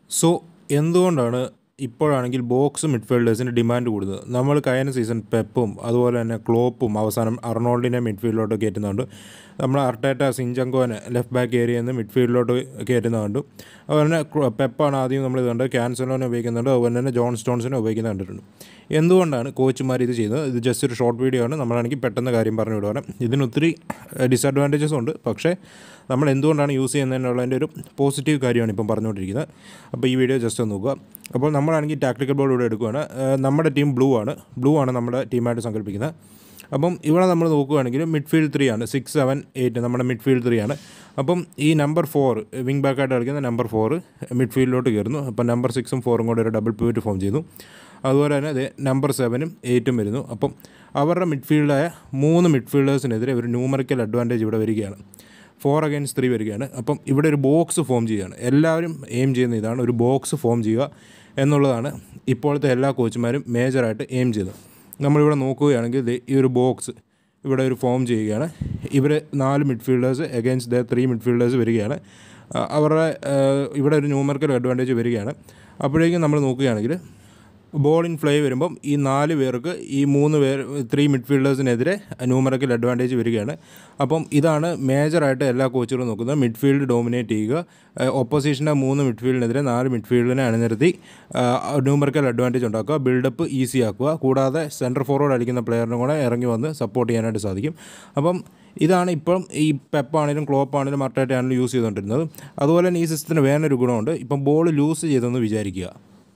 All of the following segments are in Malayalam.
സോ എന്തുകൊണ്ടാണ് ഇപ്പോഴാണെങ്കിൽ ബോക്സ് മിഡ്ഫീൽഡേഴ്സിന് ഡിമാൻഡ് കൂടുന്നത് നമ്മൾ കഴിഞ്ഞ സീസൺ പെപ്പും അതുപോലെ തന്നെ ക്ലോപ്പും അവസാനം അർണോൾഡിനെ മിഡ്ഫീൽഡിലോട്ട് കയറ്റുന്നുണ്ട് നമ്മൾ അർട്ടേറ്റ സിഞ്ചങ്കോനെ ലെഫ്റ്റ് ബാക്ക് ഏരിയയിൽ നിന്ന് മിഡ്ഫീൽഡിലോട്ട് കയറ്റുന്നുണ്ട് അതുപോലെ തന്നെ ക്ലോ- പെപ്പാണ് ആദ്യം നമ്മൾ ഇത് കണ്ട് ക്യാൻസലോനെ ഉപയോഗിക്കുന്നുണ്ട് അതുപോലെ തന്നെ ജോൺ സ്റ്റോൺസിനെ ഉപയോഗിക്കുന്നത് കണ്ടിട്ടുണ്ട് എന്തുകൊണ്ടാണ് കോച്ചുമാർ ഇത് ചെയ്യുന്നത് ഇത് ജസ്റ്റ് ഒരു ഷോർട്ട് വീഡിയോ ആണ് നമ്മളാണെങ്കിൽ പെട്ടെന്ന് കാര്യം പറഞ്ഞു വിടുവാണ് ഇതിന് ഒത്തിരി ഡിസഡ്വാൻറ്റേജസ് ഉണ്ട് പക്ഷേ നമ്മൾ എന്തുകൊണ്ടാണ് യൂസ് ചെയ്യുന്നതിനുള്ളതിൻ്റെ ഒരു പോസിറ്റീവ് കാര്യമാണ് ഇപ്പം പറഞ്ഞുകൊണ്ടിരിക്കുന്നത് അപ്പോൾ ഈ വീഡിയോ ജസ്റ്റ് ഒന്ന് നോക്കുക അപ്പോൾ നമ്മളാണെങ്കിൽ ടാക്ടിക്കൽ ബോൾ ഇവിടെ എടുക്കുകയാണ് ഏഹ് നമ്മുടെ ടീം ബ്ലൂ ആണ് ബ്ലൂ ആണ് നമ്മുടെ ടീമായിട്ട് സങ്കല്പിക്കുന്നത് അപ്പം ഇവിടെ നമ്മൾ നോക്കുകയാണെങ്കിൽ മിഡ്ഫീൽഡ് ത്രീ ആണ് സിക്സ് സെവൻ എയ്റ്റ് നമ്മുടെ മിഡ്ഫീൽഡ് ത്രീ ആണ് അപ്പം ഈ നമ്പർ ഫോർ വിങ് ബാക്കായിട്ട് കളിക്കുന്ന നമ്പർ ഫോർ മിഡ്ഫീൽഡിലോട്ട് കയറുന്നു അപ്പം നമ്പർ സിക്സും ഫോറും കൂടെ ഒരു ഡബിൾ പിവറ്റ് ഫോം ചെയ്തു അതുപോലെ തന്നെ അതെ നമ്പർ സെവനും എയ്റ്റും വരുന്നു അപ്പം അവരുടെ മിഡ്ഫീൽഡായ മൂന്ന് മിഡ്ഫീൽഡേഴ്സിനെതിരെ ഒരു ന്യൂമറിക്കൽ അഡ്വാൻറ്റേജ് ഇവിടെ വരികയാണ് ഫോർ അഗൈൻസ്റ്റ് ത്രീ വരികയാണ് അപ്പം ഇവിടെ ഒരു ബോക്സ് ഫോം ചെയ്യുകയാണ് എല്ലാവരും എയിം ചെയ്യുന്ന ഇതാണ് ഒരു ബോക്സ് ഫോം ചെയ്യുക എന്നുള്ളതാണ് ഇപ്പോഴത്തെ എല്ലാ കോച്ചുമാരും മേജറായിട്ട് എയിം ചെയ്തത് നമ്മളിവിടെ നോക്കുകയാണെങ്കിൽ ദേ ഈ ഒരു ബോക്സ് ഇവിടെ ഒരു ഫോം ചെയ്യുകയാണ് ഇവർ നാല് midfielders against the three midfielders വരികയാണ് ആ, അവരുടെ ആ, ഇവിടെ ഒരു ന്യൂമറിക്കൽ അഡ്വാൻറ്റേജ് വരികയാണ് അപ്പോഴേക്കും നമ്മൾ നോക്കുകയാണെങ്കിൽ ബോൾ ഇൻ ഫ്ലൈ വരുമ്പം ഈ നാല് പേർക്ക് ഈ മൂന്ന് പേർ ത്രീ മിഡ്ഫീൽഡേഴ്സിനെതിരെ ന്യൂമറിക്കൽ അഡ്വാൻറ്റേജ് വരികയാണ് അപ്പം ഇതാണ് മേജറായിട്ട് എല്ലാ കോച്ചുകളും നോക്കുന്നത് മിഡ്ഫീൽഡ് ഡോമിനേറ്റ് ചെയ്യുക ഓപ്പോസിഷൻ്റെ മൂന്ന് മിഡ്ഫീൽഡിനെതിരെ നാല് മിഡ്ഫീൽഡിനെ അണിനിരത്തി ന്യൂമറിക്കൽ അഡ്വാൻറ്റേജ് ഉണ്ടാക്കുക ബിൽഡപ്പ് ഈസി ആക്കുക കൂടാതെ സെൻറ്റർ ഫോർവേഡ് അടിക്കുന്ന പ്ലെയറിനും കൂടെ ഇറങ്ങി വന്ന് സപ്പോർട്ട് ചെയ്യാനായിട്ട് സാധിക്കും അപ്പം ഇതാണ് ഇപ്പം ഈ പെപ്പാണെങ്കിലും ക്ലോപ്പ് ആണെങ്കിലും മർട്ടേറ്റ ആണെങ്കിലും യൂസ് ചെയ്തുകൊണ്ടിരുന്നത് അതുപോലെ തന്നെ ഈ സിസ്റ്റത്തിന് വേറൊരു ഗുണമുണ്ട് ഇപ്പം ബോൾ ലൂസ് ചെയ്തെന്ന് വിചാരിക്കുക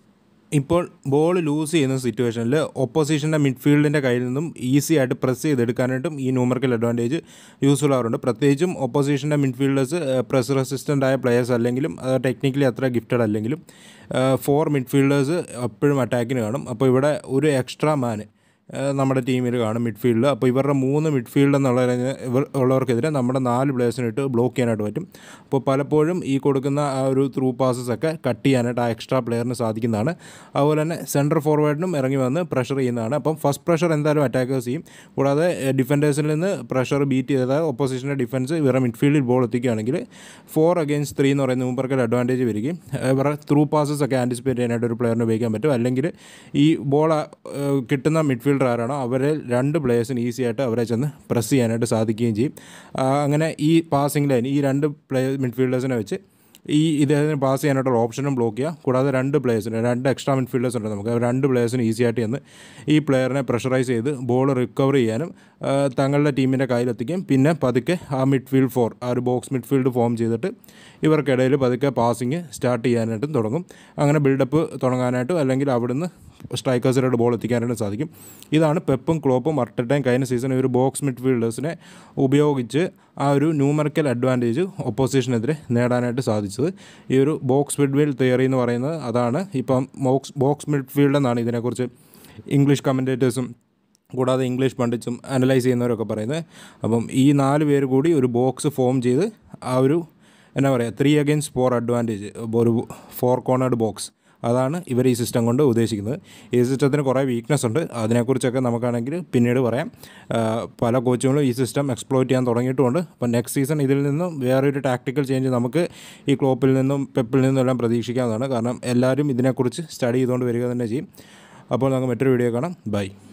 ഇപ്പോൾ ബോൾ ലൂസ് ചെയ്യുന്ന സിറ്റുവേഷനിൽ ഒപ്പോസിഷൻ്റെ മിഡ്ഫീൽഡിൻ്റെ കയ്യിൽ നിന്നും ഈസി ആയിട്ട് പ്രസ് ചെയ്തെടുക്കാനായിട്ടും ഈ ന്യൂമറിക്കൽ അഡ്വാൻറ്റേജ് യൂസ്ഫുൾ ആവാറുണ്ട് പ്രത്യേകിച്ചും ഒപ്പോസിഷൻ്റെ മിഡ്ഫീൽഡേഴ്സ് പ്രസ് റെസിസ്റ്റൻ്റ് ആയ പ്ലെയേഴ്സ് അല്ലെങ്കിലും ടെക്നിക്കലി അത്ര ഗിഫ്റ്റഡ് അല്ലെങ്കിലും ഫോർ മിഡ്ഫീൽഡേഴ്സ് എപ്പോഴും അറ്റാക്കിന് കാണും അപ്പോൾ ഇവിടെ ഒരു എക്സ്ട്രാ മാൻ നമ്മുടെ ടീമിൽ കാണും മിഡ്ഫീൽഡിൽ അപ്പോൾ ഇവരുടെ മൂന്ന് മിഡ്ഫീൽഡ് എന്നുള്ള ഇവർ ഉള്ളവർക്കെതിരെ നമ്മുടെ നാല് പ്ലേയേഴ്സിനിട്ട് ബ്ലോക്ക് ചെയ്യാനായിട്ട് പറ്റും അപ്പോൾ പലപ്പോഴും ഈ കൊടുക്കുന്ന ആ ഒരു ത്രൂ പാസസ് ഒക്കെ കട്ട് ചെയ്യാനായിട്ട് ആ എക്സ്ട്രാ പ്ലെയറിന് സാധിക്കുന്നതാണ് അതുപോലെ തന്നെ സെൻറ്റർ ഫോർവേഡിനും ഇറങ്ങി വന്ന് പ്രഷർ ചെയ്യുന്നതാണ് അപ്പം ഫസ്റ്റ് പ്രഷർ എന്തായാലും അറ്റാക്കേഴ്സ് ചെയ്യും കൂടാതെ ഡിഫൻഡേഴ്സിൽ നിന്ന് പ്രഷർ ബീറ്റ് ചെയ്ത ഒപ്പോസിഷൻ്റെ ഡിഫൻസ് ഇവരുടെ മിഡ്ഫീൽഡിൽ ബോൾ എത്തിക്കുകയാണെങ്കിൽ ഫോർ അഗെയിൻസ്റ്റ് ത്രീ എന്ന് പറയുന്ന മുമ്പർക്കൊരു അഡ്വാൻറ്റേജ് വരികയും ഇവരുടെ ത്രൂ പാസസ് ഒക്കെ ആൻറ്റിസിപ്പേറ്റ് ചെയ്യാനായിട്ട് ഒരു പ്ലെയറിന് ഉപയോഗിക്കാൻ പറ്റും അല്ലെങ്കിൽ ഈ ബോൾ കിട്ടുന്ന മിഡ്ഫീൽഡർ ആരാണോ അവരെ രണ്ട് പ്ലേയേഴ്സിന് ഈസി ആയിട്ട് അവരെ ചെന്ന് പ്രസ് ചെയ്യാനായിട്ട് സാധിക്കുകയും ചെയ്യും ആ, അങ്ങനെ ഈ പാസിംഗ് ലൈൻ ഈ രണ്ട് പ്ലേ മിഡ്ഫീൽഡേഴ്സിനെ വെച്ച് ഈ ഇദ്ദേഹത്തിന് പാസ് ചെയ്യാനായിട്ടുള്ള ഓപ്ഷനും ബ്ലോക്ക് ചെയ്യുക കൂടാതെ രണ്ട് പ്ലേയേഴ്സിന് രണ്ട് എക്സ്ട്രാ മിഡ്ഫീൽഡേഴ്സ് ഉണ്ട് നമുക്ക് ആ രണ്ട് പ്ലേയേഴ്സിന് ഈസി ആയിട്ട് ചെന്ന് ഈ പ്ലെയറിനെ പ്രഷറൈസ് ചെയ്ത് ബോൾ റിക്കവർ ചെയ്യാനും ആ, തങ്ങളുടെ ടീമിൻ്റെ കയ്യിലെത്തിക്കുകയും പിന്നെ പതുക്കെ ആ മിഡ്ഫീൽഡ് ഫോർ ആ ഒരു ബോക്സ് മിഡ്ഫീൽഡ് ഫോം ചെയ്തിട്ട് ഇവർക്കിടയിൽ പതുക്കെ പാസിങ് സ്റ്റാർട്ട് ചെയ്യാനായിട്ടും തുടങ്ങും അങ്ങനെ ബിൽഡപ്പ് തുടങ്ങാനായിട്ടും അല്ലെങ്കിൽ അവിടുന്ന് സ്ട്രൈക്കേഴ്സിലോട്ട് ബോൾ എത്തിക്കാനായിട്ട് സാധിക്കും ഇതാണ് പെപ്പും ക്ലോപ്പും അർട്ടറ്റയും കഴിഞ്ഞ സീസൺ ഒരു ബോക്സ് മിഡ്ഫീൽഡേഴ്സിനെ ഉപയോഗിച്ച് ആ ഒരു ന്യൂമറിക്കൽ അഡ്വാൻറ്റേജ് ഒപ്പോസിഷനെതിരെ നേടാനായിട്ട് സാധിച്ചത് ഈ ഒരു ബോക്സ് മിഡ്ഫീൽഡ് തിയറി എന്ന് പറയുന്നത് അതാണ് ഇപ്പം ബോക്സ് ബോക്സ് മിഡ്ഫീൽഡ് എന്നാണ് ഇതിനെക്കുറിച്ച് ഇംഗ്ലീഷ് കമൻറ്റേറ്റേഴ്സും കൂടാതെ ഇംഗ്ലീഷ് പണ്ഡിറ്റ്സും അനലൈസ് ചെയ്യുന്നവരൊക്കെ പറയുന്നത് അപ്പം ഈ നാല് പേര് കൂടി ഒരു ബോക്സ് ഫോം ചെയ്ത് ആ ഒരു എന്നാ പറയുക ത്രീ അഗൈൻസ്റ്റ് ഫോർ അഡ്വാൻറ്റേജ് ഒരു ഫോർ കോർണേഡ് ബോക്സ് അതാണ് ഇവർ ഈ സിസ്റ്റം കൊണ്ട് ഉദ്ദേശിക്കുന്നത് ഈ സിസ്റ്റത്തിന് കുറേ വീക്ക്നെസ് ഉണ്ട് അതിനെക്കുറിച്ചൊക്കെ നമുക്കാണെങ്കിൽ പിന്നീട് പറയാം ആ, പല കോച്ചുകളും ഈ സിസ്റ്റം എക്സ്പ്ലോയിറ്റ് ചെയ്യാൻ തുടങ്ങിയിട്ടുമുണ്ട് അപ്പം നെക്സ്റ്റ് സീസൺ ഇതിൽ നിന്നും വേറൊരു ടാക്ടിക്കൽ ചേഞ്ച് നമുക്ക് ഈ ക്ലോപ്പിൽ നിന്നും പെപ്പിൽ നിന്നും എല്ലാം പ്രതീക്ഷിക്കാവുന്നതാണ് കാരണം എല്ലാവരും ഇതിനെക്കുറിച്ച് സ്റ്റഡി ചെയ്തുകൊണ്ട് വരിക തന്നെ ചെയ്യും അപ്പോൾ നമുക്ക് മറ്റൊരു വീഡിയോ കാണാം ബൈ